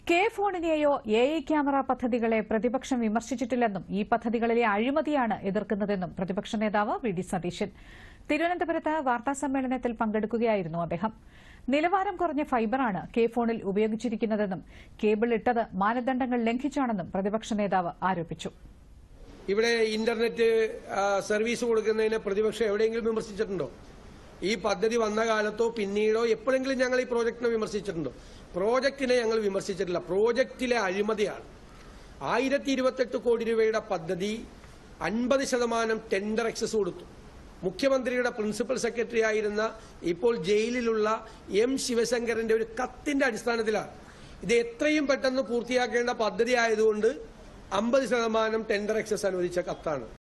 K ഫോണിനെയോ A I camera പദ്ധതികളെ പ്രതിപക്ഷം വിമർശിച്ചിട്ടില്ലെന്നും ഈ പദ്ധതികളിലെ അഴിമതിയാണ് എതിർക്കുന്നതെന്നും പ്രതിപക്ഷ നേതാവ് വി ഡി സതീശൻ തിരുവനന്തപുരത്ത് വാർത്താസമ്മേളനത്തിൽ പങ്കെടുക്കുകയായിരുന്നു അദ്ദേഹം നിലവാരം കുറഞ്ഞ ഫൈബറാണ് കെ ഫോണിൽ ഉപയോഗിച്ചിരിക്കുന്നതെന്നും കേബിൾ ഇട്ടത് മാനദണ്ഡങ്ങൾ ലംഘിച്ചാണെന്നും പ്രതിപക്ഷ നേതാവ് ആരോപിച്ചു ഇവിടെ ഇന്റർനെറ്റ് ആ, സർവീസ് കൊടുക്കുന്നതിനെ പ്രതിപക്ഷം എവിടെയെങ്കിലും വിമർശിച്ചിട്ടുണ്ടോ ഈ പദ്ധതി വന്ന കാലത്തോ പിന്നീടോ എപ്പോഴെങ്കിലും ഞങ്ങൾ ഈ പ്രോജക്റ്റിനെ വിമർശിച്ചിട്ടുണ്ടോ പ്രോജക്റ്റിനെ ഞങ്ങൾ വിമർശിച്ചിട്ടില്ല പ്രോജക്റ്റിലെ അഴിമതിയാണ് ആയിരത്തി ഇരുപത്തെട്ട് കോടി രൂപയുടെ പദ്ധതി അൻപത് ശതമാനം ടെൻഡർ എക്സസ് കൊടുത്തു മുഖ്യമന്ത്രിയുടെ പ്രിൻസിപ്പൽ സെക്രട്ടറി ആയിരുന്ന ഇപ്പോൾ ജയിലിലുള്ള എം ശിവശങ്കരന്റെ ഒരു കത്തിന്റെ അടിസ്ഥാനത്തിലാണ് ഇത് എത്രയും പെട്ടെന്ന് പൂർത്തിയാക്കേണ്ട പദ്ധതി ആയതുകൊണ്ട് അമ്പത് ശതമാനം ടെൻഡർ എക്സസ് അനുവദിച്ച കത്താണ്